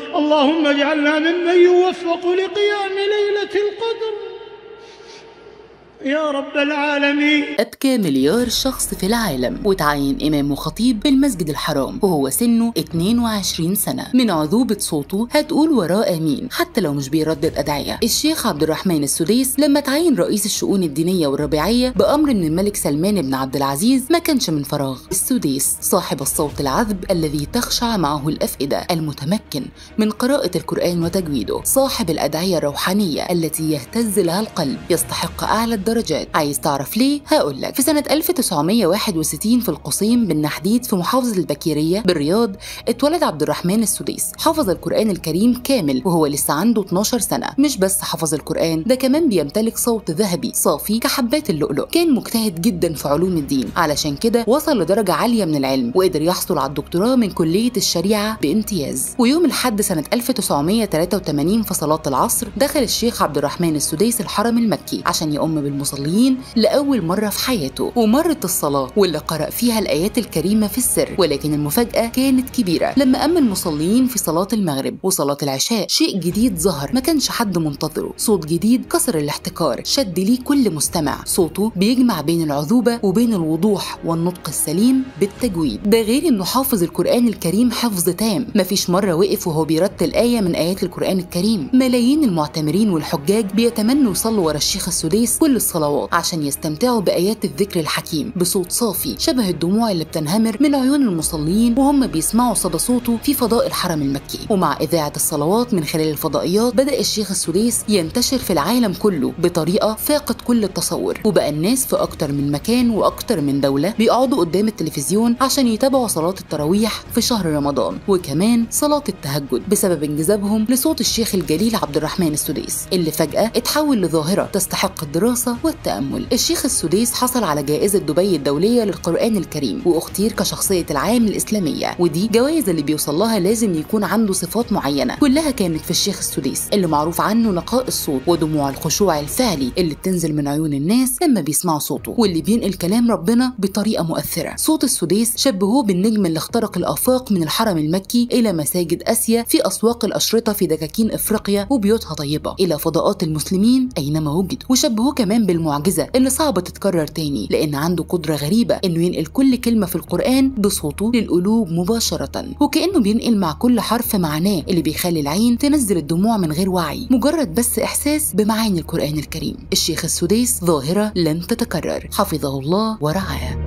اللهم اجعلنا ممن يوفق لقيام ليلة القدر يا رب العالمين أبكى مليار شخص في العالم وتعين إمام وخطيب بالمسجد الحرام وهو سنه 22 سنة من عذوبة صوته هتقول وراه آمين حتى لو مش بيردد أدعية الشيخ عبد الرحمن السديس لما تعين رئيس الشؤون الدينية والربيعية بأمر من الملك سلمان بن عبد العزيز ما كانش من فراغ السديس صاحب الصوت العذب الذي تخشع معه الأفئدة المتمكن من قراءة القرآن وتجويده صاحب الأدعية الروحانية التي يهتز لها القلب يستحق أعلى الدرجات عايز تعرف ليه هقول لك في سنة 1961 في القصيم بالنحديد في محافظة البكيرية بالرياض اتولد عبد الرحمن السديس حفظ القرآن الكريم كامل وهو لسه عنده 12 سنة مش بس حفظ القرآن ده كمان بيمتلك صوت ذهبي صافي كحبات اللؤلؤ كان مجتهد جدا في علوم الدين علشان كده وصل لدرجة عالية من العلم وقدر يحصل على الدكتوراه من كلية الشريعة بامتياز ويوم الحد سنة 1983 في صلاة العصر دخل الشيخ عبد الرحمن السديس الحرم المكي عشان يؤم بالمصلين لأول مرة في حياته ومرت الصلاة واللي قرأ فيها الآيات الكريمة في السر ولكن المفاجأة كانت كبيرة لما أما المصلين في صلاة المغرب وصلاة العشاء شيء جديد ظهر ما كانش حد منتظره صوت جديد كسر الاحتكار شد ليه كل مستمع صوته بيجمع بين العذوبة وبين الوضوح والنطق السليم بالتجويد ده غير انه حافظ القرآن الكريم حفظ تام مفيش مرة وقف وهو بيرتل آية من آيات القرآن الكريم ملايين المعتمرين والحجاج بيتمنوا يصلوا ورا الشيخ السديس كل الصلوات عشان يستمتعوا بآيات الذكر الحكيم بصوت صافي شبه الدموع اللي بتنهمر من عيون المصلين وهم بيسمعوا صدى صوته في فضاء الحرم المكي ومع إذاعة الصلوات من خلال الفضائيات بدأ الشيخ السديس ينتشر في العالم كله بطريقة فاقت كل التصور وبقى الناس في أكتر من مكان وأكتر من دولة بيقعدوا قدام التلفزيون عشان يتابعوا صلاة التراويح في شهر رمضان وكمان صلاة التهجد بسبب انجذابهم لصوت الشيخ الجليل عبد الرحمن السديس اللي فجأة اتحول لظاهرة تستحق الدراسة والتأمل الشيخ السديس حصل على جائزة دبي الدولية للقرآن الكريم واختير كشخصية العام الإسلامية ودي جوائز اللي بيوصل لها لازم يكون عنده صفات معينة كلها كانت في الشيخ السديس اللي معروف عنه نقاء الصوت ودموع الخشوع الفعلي اللي بتنزل من عيون الناس لما بيسمعوا صوته واللي بينقل كلام ربنا بطريقة مؤثرة صوت السديس شبهوه بالنجم اللي اخترق الآفاق من الحرم المكي إلى مساجد آسيا في أسواق الأشرطة في دكاكين إفريقيا وبيوتها طيبة إلى فضاءات المسلمين أينما وجد وشبهوه كمان بالمعجزة اللي صعبة تتكرر تاني لأن عنده قدرة غريبة إنه ينقل كل كلمة في القرآن بصوته للقلوب مباشرة وكأنه بينقل مع كل حرف معناه اللي بيخلي العين تنزل الدموع من غير وعي مجرد بس إحساس بمعاني القرآن الكريم الشيخ السديس ظاهرة لن تتكرر حفظه الله ورعاه